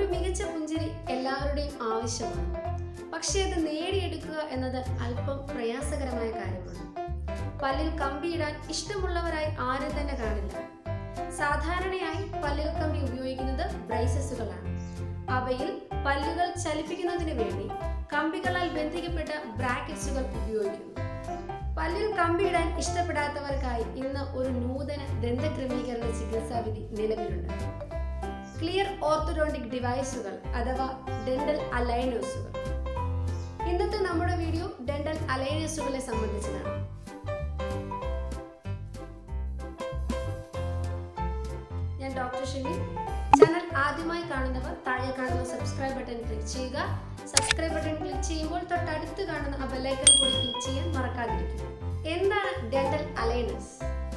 മികച്ച പുഞ്ചിരി എല്ലാവരുടെയും ആവശ്യമാണ് പക്ഷേ അത് നേടിയെടുക്കുക എന്നത് അല്പം പ്രയാസകരമായ കാര്യമാണ് പല്ലിൽ കമ്പിയിടാൻ ഇഷ്ടമുള്ളവരായി ആരും തന്നെ കാണില്ല സാധാരണയായി പല്ലിൽ കമ്പി ഉപയോഗിക്കുന്നത് ബ്രൈസസുകളാണ് അവയിൽ പല്ലുകൾ ചലിപ്പിക്കുന്നതിന് വേണ്ടി കമ്പികളാൽ ബന്ധിക്കപ്പെട്ട ബ്രാക്കറ്റ്സുകൾ ഉപയോഗിക്കുന്നു പല്ലിൽ കമ്പിയിടാൻ ഇഷ്ടപ്പെടാത്തവർക്കായി ഇന്ന് ഒരു നൂതന ദന്തക്രമീകരണ ചികിത്സാവിധി നിലവിലുണ്ട് ക്ലിയർ ഓർത്തഡോണ്ടിക് ഡിവൈസുകൾ അഥവാ ഡെന്റൽ അലൈനേഴ്സുകൾ ഇന്നത്തെ നമ്മുടെ വീഡിയോ ഡെന്റൽ അലൈനേഴ്സുകളെ സംബന്ധിച്ചതാണ് ഞാൻ ഡോക്ടർ ഷിമി ചാനൽ ആദ്യമായി കാണുന്നവർ താഴെ കാണുന്ന സബ്സ്ക്രൈബ് ബട്ടൺ ക്ലിക്ക് ചെയ്യുക സബ്സ്ക്രൈബ് ബട്ടൺ ക്ലിക്ക് ചെയ്യുമ്പോൾ തൊട്ടടുത്ത് കാണുന്ന ആ ബെല്ലൈക്കൺ കൂടി ക്ലിക്ക് ചെയ്യാൻ മറക്കാതിരിക്കുക എന്താണ് ഡെന്റൽ അലൈനസ്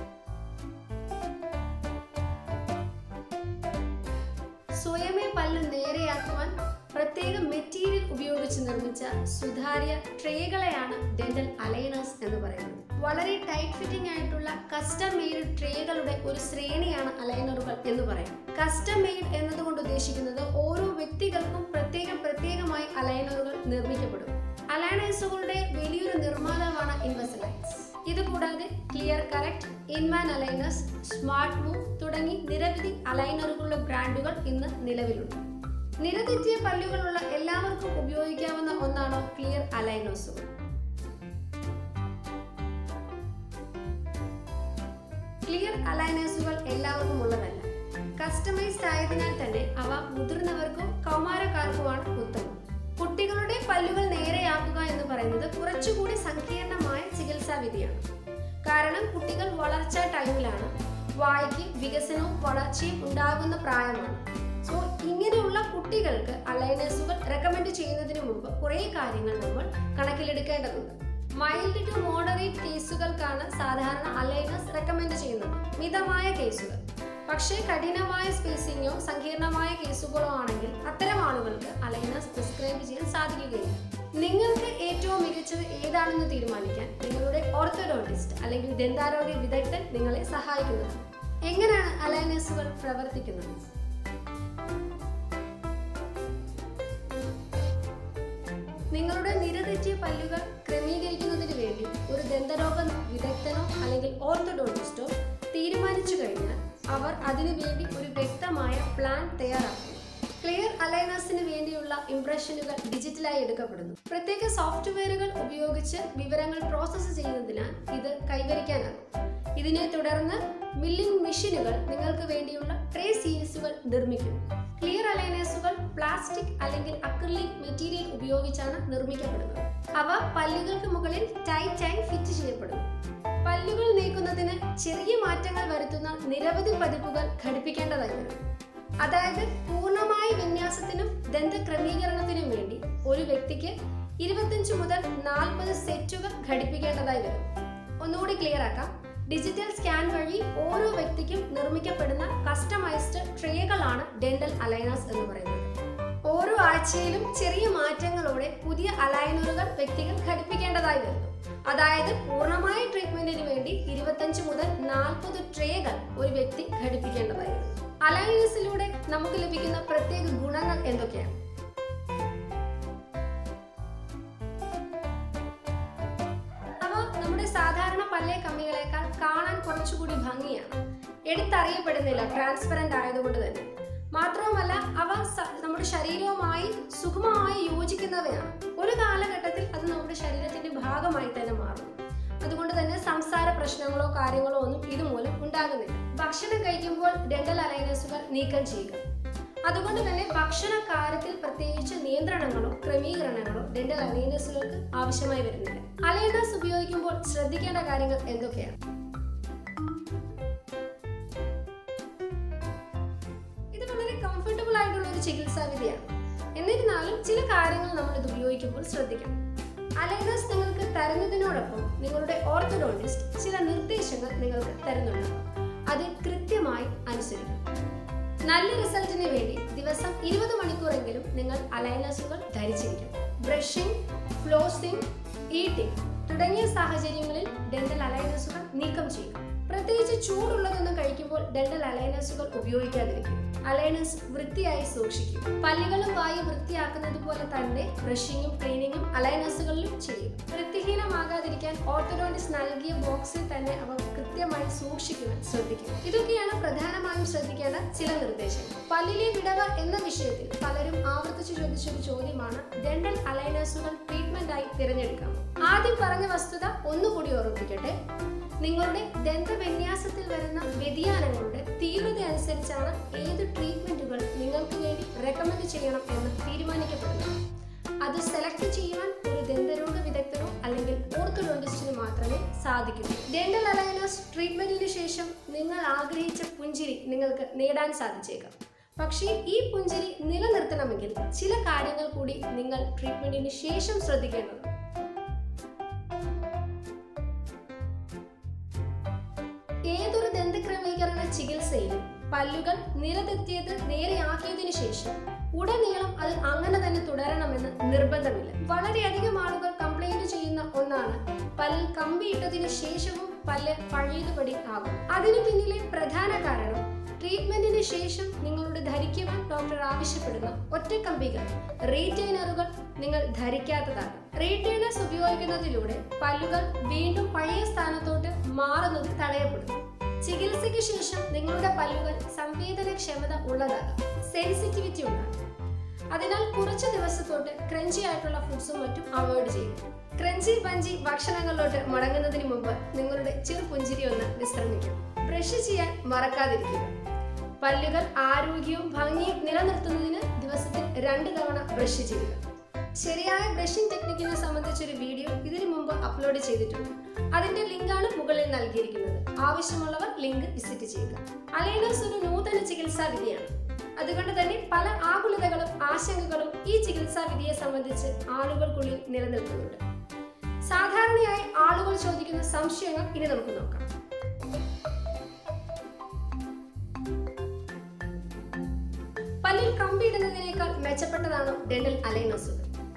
സ്വയമേ പല്ല് നേരെയാക്കുവാൻ പ്രത്യേക മെറ്റീരിയൽ ഉപയോഗിച്ച് നിർമ്മിച്ച സുതാര്യ ട്രേകളെയാണ് ഡെന്റൽ അലൈനേഴ്സ് എന്ന് പറയുന്നത് വളരെ ടൈറ്റ് ഫിറ്റിംഗ് ആയിട്ടുള്ള കസ്റ്റം മെയ്ഡ് ട്രേകളുടെ ഒരു ശ്രേണിയാണ് അലൈനറുകൾ എന്ന് പറയും കസ്റ്റം മെയ്ഡ് എന്നതുകൊണ്ട് ഉദ്ദേശിക്കുന്നത് ഓരോ വ്യക്തികൾക്കും പ്രത്യേകം പ്രത്യേകമായി അലൈനറുകൾ നിർമ്മിക്കപ്പെടും അലൈനേഴ്സുകളുടെ വലിയൊരു നിർമ്മാതാവാണ് ഇൻവെസലൈൻസ് ഇതുകൂടാതെ Clear Correct Inman aligners Smart Move തുടങ്ങി നിരവധി അലൈനറുകളുടെ ബ്രാൻഡുകൾ ഇന്ന് നിലവിലുണ്ട് നിരതെറ്റിയ പല്ലുകളുള്ള എല്ലാവർക്കും ഉപയോഗിക്കാവുന്ന ഒന്നാണോ ക്ലിയർ അലൈനേഴ്സുകൾ ക്ലിയർ അലൈനേഴ്സുകൾ എല്ലാവർക്കും ഉള്ളതല്ല കസ്റ്റമൈസ്ഡ് ആയതിനാൽ തന്നെ അവ മുതിർന്നവർക്കും കൗമാരക്കാർക്കുമാണ് ഉത്തമം കുട്ടികളുടെ പല്ലുകൾ നേരെയാക്കുക എന്ന് പറയുന്നത് കുറച്ചുകൂടി സങ്കീർണമായ ചികിത്സാ വിധിയാണ് കാരണം കുട്ടികൾ വളർച്ചാ ടൈമിലാണ് വായ്ക്ക് വികസനവും വളർച്ചയും ഉണ്ടാകുന്ന പ്രായമാണ് സോ ഇങ്ങനെയുള്ള കുട്ടികൾക്ക് അലൈനേഴ്സുകൾ റെക്കമെൻഡ് ചെയ്യുന്നതിന് മുമ്പ് കുറേ കാര്യങ്ങൾ നമ്മൾ കണക്കിലെടുക്കേണ്ടതുണ്ട് മൈൽഡ് ടു മോഡറേറ്റ് കേസുകൾക്കാണ് സാധാരണ അലൈനേഴ്സ് റെക്കമെൻഡ് ചെയ്യുന്നത് മിതമായ കേസുകൾ പക്ഷേ കഠിനമായ സ്പേസിങ്ങോ സങ്കീർണമായ കേസുകളോ ആണെങ്കിൽ അത്തരം ആളുകൾക്ക് അലൈനേഴ്സ് പ്രിസ്ക്രൈബ് ചെയ്യാൻ സാധിക്കുകയില്ല നിങ്ങൾക്ക് ഏറ്റവും മികച്ചത് ഏതാണെന്ന് തീരുമാനിക്കാൻ നിങ്ങളുടെ ഓർത്തോഡോണ്ടിസ്റ്റ് അല്ലെങ്കിൽ ദന്താരോഗ്യ വിദഗ്ധൻ നിങ്ങളെ സഹായിക്കുന്നതാണ് എങ്ങനെയാണ് അലൈനേഴ്സുകൾ പ്രവർത്തിക്കുന്നത് നിങ്ങളുടെ നിരതെറ്റിയ പല്ലുകൾ ക്രമീകരിക്കുന്നതിന് വേണ്ടി ഒരു ദന്തരോഗ വിദഗ്ധനോ അല്ലെങ്കിൽ ഓർത്തോഡോണ്ടിസ്റ്റോ തീരുമാനിച്ചു കഴിഞ്ഞാൽ അവർ അതിനു വേണ്ടി ഒരു വ്യക്തമായ പ്ലാൻ തയ്യാറാക്കുന്നു ക്ലിയർ അലൈനേഴ്സിന് വേണ്ടിയുള്ള ഇംപ്രഷനുകൾ ഡിജിറ്റലായി എടുക്കപ്പെടുന്നു പ്രത്യേക സോഫ്റ്റ്വെയറുകൾ ഉപയോഗിച്ച് വിവരങ്ങൾ പ്രോസസ്സ് ചെയ്യുന്നതിനാൽ ഇത് കൈവരിക്കാനാകും ഇതിനെ തുടർന്ന് മില്ലിംഗ് മെഷീനുകൾ നിങ്ങൾക്ക് വേണ്ടിയുള്ള ട്രേ സീരീസുകൾ നിർമ്മിക്കും ക്ലിയർ അലൈനേഴ്സുകൾ പ്ലാസ്റ്റിക് അല്ലെങ്കിൽ അക്രിലിക് മെറ്റീരിയൽ ഉപയോഗിച്ചാണ് നിർമ്മിക്കപ്പെടുന്നത് അവ പല്ലുകൾക്ക് മുകളിൽ ടൈറ്റായി ഫിറ്റ് ചെയ്യപ്പെടുന്നു പല്ലുകൾ നീക്കുന്നതിന് ചെറിയ മാറ്റങ്ങൾ വരുത്തുന്ന നിരവധി പതിപ്പുകൾ ഘടിപ്പിക്കേണ്ടതായി വരും അതായത് പൂർണ്ണമായ വിന്യാസത്തിനും ദന്ത ക്രമീകരണത്തിനും വേണ്ടി ഒരു വ്യക്തിക്ക് ഇരുപത്തഞ്ച് മുതൽ നാൽപ്പത് സെറ്റുകൾ ഘടിപ്പിക്കേണ്ടതായി വരും ഒന്നുകൂടി ക്ലിയർ ആക്കാം ഡിജിറ്റൽ സ്കാൻ വഴി ഓരോ വ്യക്തിക്കും നിർമ്മിക്കപ്പെടുന്ന കസ്റ്റമൈസ്ഡ് ട്രേകളാണ് ഡെന്റൽ അലൈനേഴ്സ് എന്ന് പറയുന്നത് ഓരോ ആഴ്ചയിലും ചെറിയ മാറ്റങ്ങളോടെ പുതിയ അലൈനറുകൾ വ്യക്തികൾ ഘടിപ്പിക്കേണ്ടതായി വരുന്നു അതായത് പൂർണ്ണമായ ട്രീറ്റ്മെന്റിന് വേണ്ടി ഇരുപത്തഞ്ച് മുതൽ നാൽപ്പത് ട്രേകൾ ഒരു വ്യക്തി ഘടിപ്പിക്കേണ്ടതായി വരുന്നു അലൈനേഴ്സിലൂടെ നമുക്ക് ലഭിക്കുന്ന പ്രത്യേക ഗുണങ്ങൾ എന്തൊക്കെയാണ് അവ നമ്മുടെ സാധാരണ പല്ലേ കമ്പികളെക്കാൾ കാണാൻ കുറച്ചുകൂടി ഭംഗിയാണ് എടുത്തറിയപ്പെടുന്നില്ല ട്രാൻസ്പെറന്റ് ആയതുകൊണ്ട് തന്നെ മാത്രവുമല്ല അവ സ- നമ്മുടെ ശരീരവുമായി സുഗമമായി യോജിക്കുന്നവയാണ് ഒരു കാലഘട്ടത്തിൽ അത് നമ്മുടെ ശരീരത്തിന്റെ ഭാഗമായി തന്നെ മാറും അതുകൊണ്ട് തന്നെ സംസാര പ്രശ്നങ്ങളോ കാര്യങ്ങളോ ഒന്നും ഇതുമൂലം ഉണ്ടാകുന്നില്ല ഭക്ഷണം കഴിക്കുമ്പോൾ ഡെന്റൽ അലൈനസുകൾ നീക്കം ചെയ്യുക അതുകൊണ്ട് തന്നെ ഭക്ഷണ കാര്യത്തിൽ പ്രത്യേകിച്ച് നിയന്ത്രണങ്ങളോ ക്രമീകരണങ്ങളോ ഡെന്റൽ അലൈനസുകൾക്ക് ആവശ്യമായി വരുന്നില്ല അലൈനസ് ഉപയോഗിക്കുമ്പോൾ ശ്രദ്ധിക്കേണ്ട കാര്യങ്ങൾ എന്തൊക്കെയാണ് ഇത് വളരെ കംഫർട്ടബിൾ ആയിട്ടുള്ള ഒരു ചികിത്സാ വിധിയാണ് എന്നിരുന്നാലും ചില കാര്യങ്ങൾ നമ്മൾ ഇത് ഉപയോഗിക്കുമ്പോൾ ശ്രദ്ധിക്കണം അലൈനസ് നിങ്ങൾക്ക് തരുന്നതിനോടൊപ്പം നിങ്ങളുടെ ഓർത്തഡോണ്ടിസ്റ്റ് ചില നിർദ്ദേശങ്ങൾ നിങ്ങൾക്ക് തരുന്നുണ്ട് അത് കൃത്യമായി അനുസരിക്കും നല്ല റിസൾട്ടിന് വേണ്ടി ദിവസം ഇരുപത് മണിക്കൂറെങ്കിലും നിങ്ങൾ അലൈനസുകൾ ധരിച്ചിരിക്കണം ബ്രഷിംഗ് ഫ്ലോസിംഗ് ഈറ്റിംഗ് തുടങ്ങിയ സാഹചര്യങ്ങളിൽ ഡെന്റൽ അലൈനസുകൾ നീക്കം ചെയ്യുക പ്രത്യേകിച്ച് ചൂടുള്ളതൊന്നും കഴിക്കുമ്പോൾ ഡെന്റൽ അലൈനസുകൾ ഉപയോഗിക്കാതിരിക്കും അലൈനസ് വൃത്തിയായി സൂക്ഷിക്കും പല്ലുകളും വായും വൃത്തിയാക്കുന്നത് പോലെ തന്നെ ബ്രഷിങ്ങും ക്ലീനിങ്ങും അലൈനസുകളിലും ചെയ്യും വൃത്തിഹീനമാകാതിരിക്കാൻ ഓർത്തഡോണ്ടിസ്റ്റ് നൽകിയ ബോക്സിൽ തന്നെ അവ കൃത്യമായി സൂക്ഷിക്കുവാൻ ശ്രദ്ധിക്കും ഇതൊക്കെയാണ് പ്രധാനമായും ശ്രദ്ധിക്കേണ്ട ചില നിർദ്ദേശങ്ങൾ പല്ലിലെ വിടവ് എന്ന വിഷയത്തിൽ പലരും ആവർത്തിച്ച് ചോദിച്ച ഒരു ചോദ്യമാണ് ഡെന്റൽ അലൈനസുകൾ ട്രീറ്റ്മെന്റ് ആയി തിരഞ്ഞെടുക്കാം ആദ്യം പറഞ്ഞ വസ്തുത ഒന്നുകൂടി ഓർമ്മിപ്പിക്കട്ടെ നിങ്ങളുടെ ദന്തവിന്യാസത്തിൽ വരുന്ന വ്യതിയാനങ്ങളുടെ തീവ്രത അനുസരിച്ചാണ് ഏത് ട്രീറ്റ്മെന്റുകൾ നിങ്ങൾക്ക് വേണ്ടി റെക്കമെൻഡ് ചെയ്യണം എന്ന് തീരുമാനിക്കപ്പെടുന്നത് അത് സെലക്ട് ചെയ്യുവാൻ ഒരു ദന്തരോഗ വിദഗ്ധനോ അല്ലെങ്കിൽ ഓർത്തോഡോണ്ടിസ്റ്റിന് മാത്രമേ സാധിക്കൂ ഡെന്റൽ അലൈനസ് ട്രീറ്റ്മെന്റിന് ശേഷം നിങ്ങൾ ആഗ്രഹിച്ച പുഞ്ചിരി നിങ്ങൾക്ക് നേടാൻ സാധിച്ചേക്കാം പക്ഷേ ഈ പുഞ്ചിരി നിലനിർത്തണമെങ്കിൽ ചില കാര്യങ്ങൾ കൂടി നിങ്ങൾ ട്രീറ്റ്മെന്റിന് ശേഷം ശ്രദ്ധിക്കേണ്ടതുണ്ട് ഏതൊരു ദന്തക്രമീകരണ ചികിത്സയിലും പല്ലുകൾ നിലതെത്തിയത് നേരെയാക്കിയതിനു ശേഷം ഉടനീളം അത് അങ്ങനെ തന്നെ തുടരണമെന്ന് നിർബന്ധമില്ല വളരെയധികം ആളുകൾ കംപ്ലൈന്റ് ചെയ്യുന്ന ഒന്നാണ് പല്ലിൽ കമ്പിയിട്ടതിനു ശേഷവും പല്ല് പഴയതുപടി ആകും അതിനു പിന്നിലെ പ്രധാന കാരണം ട്രീറ്റ്മെന്റിന് ശേഷം നിങ്ങളോട് ധരിക്കുവാൻ ഡോക്ടർ ആവശ്യപ്പെടുന്ന ഒറ്റക്കമ്പികൾ റീറ്റെയിനറുകൾ നിങ്ങൾ ധരിക്കാത്തതാണ് റീറ്റെയിനേഴ്സ് ഉപയോഗിക്കുന്നതിലൂടെ പല്ലുകൾ വീണ്ടും പഴയ സ്ഥാനത്തോട്ട് മാറുന്നത് തടയപ്പെടുന്നു ചികിത്സയ്ക്ക് ശേഷം നിങ്ങളുടെ പല്ലുകൾ സംവേദനക്ഷമത ഉള്ളതാകാം സെൻസിറ്റിവിറ്റി ഉണ്ടാകും അതിനാൽ കുറച്ച് ദിവസത്തോട്ട് ക്രഞ്ചി ആയിട്ടുള്ള ഫുഡ്സും മറ്റും അവോയ്ഡ് ചെയ്യും ക്രഞ്ചി പഞ്ചി ഭക്ഷണങ്ങളിലോട്ട് മടങ്ങുന്നതിന് മുമ്പ് നിങ്ങളുടെ ചെറുപുഞ്ചിരി ഒന്ന് വിശ്രമിക്കും ബ്രഷ് ചെയ്യാൻ മറക്കാതിരിക്കുക പല്ലുകൾ ആരോഗ്യവും ഭംഗിയും നിലനിർത്തുന്നതിന് ദിവസത്തിൽ രണ്ട് തവണ ബ്രഷ് ചെയ്യുക ശരിയായ ബ്രഷിംഗ് ടെക്നിക്കിനെ സംബന്ധിച്ചൊരു വീഡിയോ ഇതിനു മുമ്പ് അപ്ലോഡ് ചെയ്തിട്ടുണ്ട് അതിന്റെ ലിങ്കാണ് മുകളിൽ നൽകിയിരിക്കുന്നത് ആവശ്യമുള്ളവർ ലിങ്ക് വിസിറ്റ് ചെയ്യുക അലൈനസ് ഒരു നൂതന ചികിത്സാ വിധിയാണ് അതുകൊണ്ട് തന്നെ പല ആകുലതകളും ആശങ്കകളും ഈ ചികിത്സാ വിധിയെ സംബന്ധിച്ച് ആളുകൾക്കുള്ളിൽ നിലനിൽക്കുന്നുണ്ട് സാധാരണയായി ആളുകൾ ചോദിക്കുന്ന സംശയങ്ങൾ ഇനി നമുക്ക് നോക്കാം പല്ലിൽ കമ്പിയിടുന്നതിനേക്കാൾ മെച്ചപ്പെട്ടതാണോ ഡെന്റൽ അലൈനസുകൾ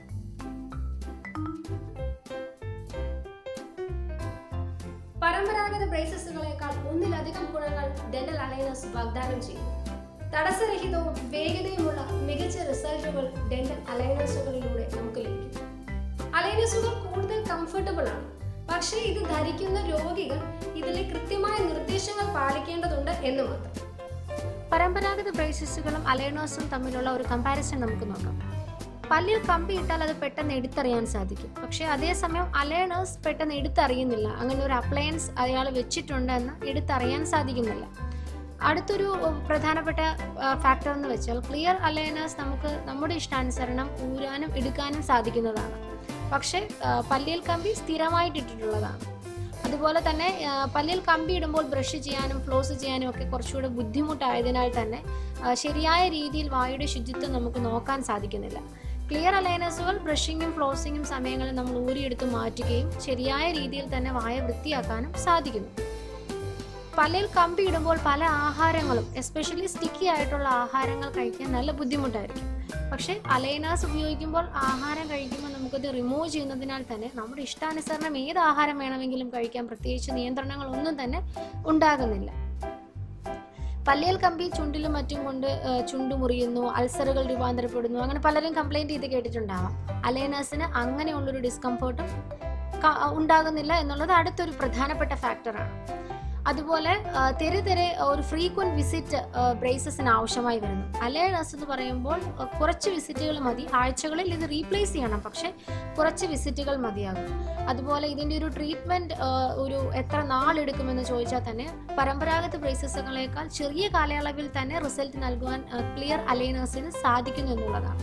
പരമ്പരാഗത ബ്രേസസുകളേക്കാൾ ഒന്നിലധികം ഗുണങ്ങൾ ഡെന്റൽ അലൈനസ് വാഗ്ദാനം ചെയ്യുന്നു തടസ്സരഹിതവും വേഗതയുമുള്ള മികച്ച റിസൾട്ടുകൾ ഡെന്റൽ അലൈനസുകളിലൂടെ നമുക്ക് ലഭിക്കും അലൈനസുകൾ കൂടുതൽ കംഫർട്ടബിൾ ആണ് പക്ഷേ ഇത് ധരിക്കുന്ന രോഗികൾ ഇതിലെ കൃത്യമായ നിർദ്ദേശങ്ങൾ പാലിക്കേണ്ടതുണ്ട് എന്ന് മാത്രം പരമ്പരാഗത ബ്രേസസുകളും അലൈനേഴ്സും തമ്മിലുള്ള ഒരു കമ്പാരിസൺ നമുക്ക് നോക്കാം പല്ലിൽ കമ്പി ഇട്ടാൽ അത് പെട്ടെന്ന് എടുത്തറിയാൻ സാധിക്കും പക്ഷേ അതേസമയം അലൈനേഴ്സ് പെട്ടെന്ന് എടുത്തറിയുന്നില്ല അങ്ങനെ ഒരു അപ്ലയൻസ് അയാൾ വെച്ചിട്ടുണ്ടെന്ന് എടുത്തറിയാൻ സാധിക്കുന്നില്ല അടുത്തൊരു ഉം, പ്രധാനപ്പെട്ട ഫാക്ടർ എന്ന് വെച്ചാൽ ക്ലിയർ അലൈനേഴ്സ് നമുക്ക് നമ്മുടെ ഇഷ്ടാനുസരണം ഊരാനും എടുക്കാനും സാധിക്കുന്നതാണ് പക്ഷേ ആ, പല്ലിൽ കമ്പി സ്ഥിരമായിട്ട് ഇട്ടിട്ടുള്ളതാണ് അതുപോലെ തന്നെ ആ, പല്ലിൽ കമ്പി ഇടുമ്പോൾ ബ്രഷ് ചെയ്യാനും ഫ്ലോസ് ചെയ്യാനും ഒക്കെ കുറച്ചുകൂടെ ബുദ്ധിമുട്ടായതിനാൽ തന്നെ ആ, ശരിയായ രീതിയിൽ വായുടെ ശുചിത്വം നമുക്ക് നോക്കാൻ സാധിക്കുന്നില്ല ക്ലിയർ അലൈനസുകൾ ബ്രഷിങ്ങും ഫ്ലോസിങ്ങും സമയങ്ങളിൽ നമ്മൾ ഊരിയെടുത്ത് മാറ്റുകയും ശരിയായ രീതിയിൽ തന്നെ വായ വൃത്തിയാക്കാനും സാധിക്കുന്നു പല്ലിൽ കമ്പി ഇടുമ്പോൾ പല ആഹാരങ്ങളും എസ്പെഷ്യലി സ്റ്റിക്കി ആയിട്ടുള്ള ആഹാരങ്ങൾ കഴിക്കാൻ നല്ല ബുദ്ധിമുട്ടായിരിക്കും പക്ഷേ അലൈനാസ് ഉപയോഗിക്കുമ്പോൾ ആഹാരം കഴിക്കുമ്പോൾ നമുക്കത് റിമൂവ് ചെയ്യുന്നതിനാൽ തന്നെ നമ്മുടെ ഇഷ്ടാനുസരണം ഏത് ആഹാരം വേണമെങ്കിലും കഴിക്കാൻ പ്രത്യേകിച്ച് നിയന്ത്രണങ്ങളൊന്നും തന്നെ ഉണ്ടാകുന്നില്ല പല്ലിയൽ കമ്പി ചുണ്ടിലും മറ്റും കൊണ്ട് ആ, ചുണ്ട് മുറിയുന്നു അൾസറുകൾ രൂപാന്തരപ്പെടുന്നു അങ്ങനെ പലരും കംപ്ലൈൻറ്റ് ചെയ്ത് കേട്ടിട്ടുണ്ടാവാം അലൈനസിന് അങ്ങനെയുള്ളൊരു ഡിസ്കംഫർട്ടും ഉണ്ടാകുന്നില്ല എന്നുള്ളത് അടുത്തൊരു പ്രധാനപ്പെട്ട ഫാക്ടറാണ് അതുപോലെ ആ, തെരെ തെരെ ഒരു ഫ്രീക്വന്റ് വിസിറ്റ് ബ്രേസസിന് ആവശ്യമായി വരുന്നു അലൈനസ് എന്ന് പറയുമ്പോൾ ആ, കുറച്ച് വിസിറ്റുകൾ മതി ആഴ്ചകളിൽ ഇത് റീപ്ലേസ് ചെയ്യണം പക്ഷേ കുറച്ച് വിസിറ്റുകൾ മതിയാകും അതുപോലെ ഇതിൻ്റെ ഒരു ട്രീറ്റ്മെൻറ്റ് ഒരു എത്ര നാളെടുക്കുമെന്ന് ചോദിച്ചാൽ തന്നെ പരമ്പരാഗത ബ്രേസസുകളേക്കാൾ ചെറിയ കാലയളവിൽ തന്നെ റിസൾട്ട് നൽകുവാൻ ക്ലിയർ അലൈനേഴ്സിന് സാധിക്കുന്നു എന്നുള്ളതാണ്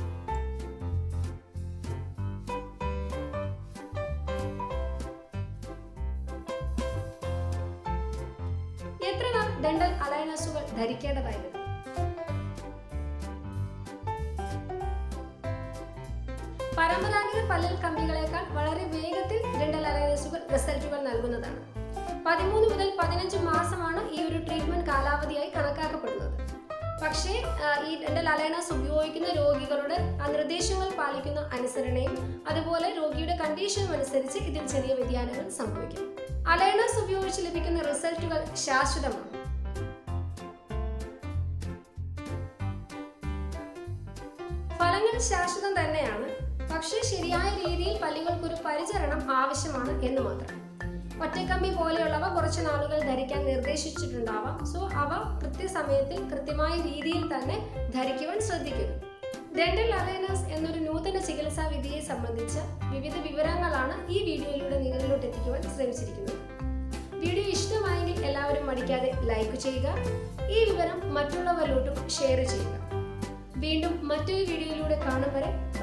എത്ര നാൾ ഡെന്റൽ അലൈനസുകൾ ധരിക്കേണ്ടതായി വരും പരമ്പരാഗത പല്ലിൽ കമ്പികളേക്കാൾ വളരെ വേഗത്തിൽ ഡെന്റൽ അലൈനസുകൾ റിസൾട്ടുകൾ നൽകുന്നതാണ് പതിമൂന്ന് മുതൽ പതിനഞ്ച് മാസമാണ് ഈ ഒരു ട്രീറ്റ്മെന്റ് കാലാവധിയായി കണക്കാക്കപ്പെടുന്നത് പക്ഷേ ആ, ഈ ഡെന്റൽ അലൈനസ് ഉപയോഗിക്കുന്ന രോഗികളുടെ ആ നിർദ്ദേശങ്ങൾ പാലിക്കുന്ന അനുസരണയും അതുപോലെ രോഗിയുടെ കണ്ടീഷനും അനുസരിച്ച് ഇതിൽ ചെറിയ വ്യതിയാനങ്ങൾ സംഭവിക്കും അലൈനേഴ്സ് ഉപയോഗിച്ച് ലഭിക്കുന്ന റിസൾട്ടുകൾ ശാശ്വതമാണ് ഫലങ്ങൾ ശാശ്വതം തന്നെയാണ് പക്ഷേ ശരിയായ രീതിയിൽ പല്ലുകൾക്കൊരു പരിചരണം ആവശ്യമാണ് എന്ന് മാത്രം ഒറ്റക്കമ്പി പോലെയുള്ളവ കുറച്ച് നാളുകൾ ധരിക്കാൻ നിർദ്ദേശിച്ചിട്ടുണ്ടാവാം സോ അവ കൃത്യസമയത്തിൽ കൃത്യമായ രീതിയിൽ തന്നെ ധരിക്കുവാൻ ശ്രദ്ധിക്കുക ഡെന്റൽ അലൈനേഴ്സ് എന്നൊരു നൂതന ചികിത്സാ വിധിയെ സംബന്ധിച്ച വിവിധ വിവരങ്ങളാണ് ഈ വീഡിയോയിലൂടെ നിങ്ങളിലോട്ട് എത്തിക്കുവാൻ ശ്രമിച്ചിരിക്കുന്നത് വീഡിയോ ഇഷ്ടമായെങ്കിൽ എല്ലാവരും മടിക്കാതെ ലൈക്ക് ചെയ്യുക ഈ വിവരം മറ്റുള്ളവരിലോട്ടും ഷെയർ ചെയ്യുക വീണ്ടും മറ്റൊരു വീഡിയോയിലൂടെ കാണും വരെ